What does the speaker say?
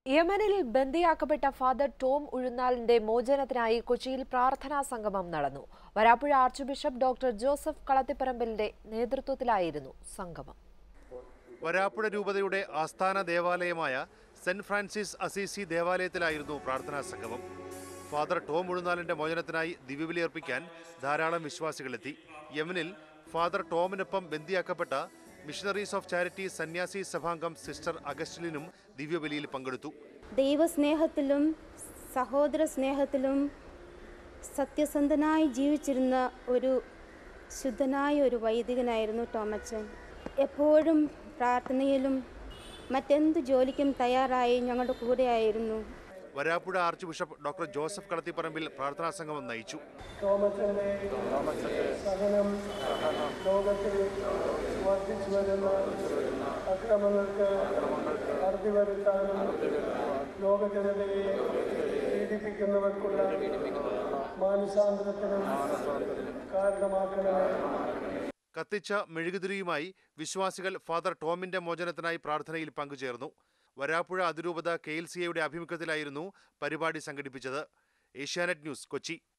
യമനിൽ ബന്ദിയാക്കപ്പെട്ട father Tom ഉഴുന്നാലിന്റെ മോചനത്തിനായി കൊച്ചിയിൽ പ്രാർത്ഥനാ സംഗമം നടന്നു Varappuzha archbishop doctor Joseph കളത്തിപ്പറമ്പലിന്റെ നേതൃത്വത്തിലായിരുന്നു സംഗമം വരാപ്പുഴ രൂപതയുടെ ആസ്ഥാന ദേവാലയമായ സെന്റ് ഫ്രാൻസിസ് അസീസി ദേവാലയത്തിലായിരുന്നു പ്രാർത്ഥനാ സംഗമം ഫാദർ ടോം ഉഴുന്നാലിന്റെ മോചനത്തിനായി ദിവ്യബലി അർപ്പിക്കാൻ ധാരാളം വിശ്വാസികളെത്തി യമനിൽ ഫാദർ ടോമിനൊപ്പം ബന്ദിയാക്കപ്പെട്ട മിഷണറീസ് ഓഫ് ചാരിറ്റി സന്യാസി സഭാംഗം സിസ്റ്റർ അഗസ്റ്റിലിനും ദിവ്യബലിയിൽ പങ്കെടുത്തു ദൈവസ്നേഹത്തിലും സഹോദര സ്നേഹത്തിലും സത്യസന്ധനായി ജീവിച്ചിരുന്ന ഒരു ശുദ്ധനായ ഒരു വൈദികനായിരുന്നു ടോമച്ചൻ എപ്പോഴും പ്രാർത്ഥനയിലും മറ്റെന്ത് ജോലിക്കും തയ്യാറായി ഞങ്ങളുടെ കൂടെയായിരുന്നു Varappuzha archbishop doctor Joseph കളത്തിപ്പറമ്പിൽ പ്രാർത്ഥനാ സംഗമം നയിച്ചു തോമസിന്റെ സഹനം ലോകത്തിൽ വർദ്ധിച്ചു വരുന്ന അക്രമങ്ങൾക്ക് അറുതി വരുത്താനും ലോക ജനതയെ പീഡിപ്പിക്കുന്നവർക്കുള്ള മാനസാന്തരത്തിനും കാരണമാക്കണമേ കത്തിച്ച മെഴുകുതിരിയുമായി വിശ്വാസികൾ ഫാദർ ടോമിന്റെ മോചനത്തിനായി പ്രാർത്ഥനയിൽ പങ്കുചേർന്നു വരാപ്പുഴ അതിരൂപത കെ എൽ സി എയുടെ ആഭിമുഖ്യത്തിലായിരുന്നു പരിപാടി സംഘടിപ്പിച്ചത് ഏഷ്യാനെറ്റ് ന്യൂസ് കൊച്ചി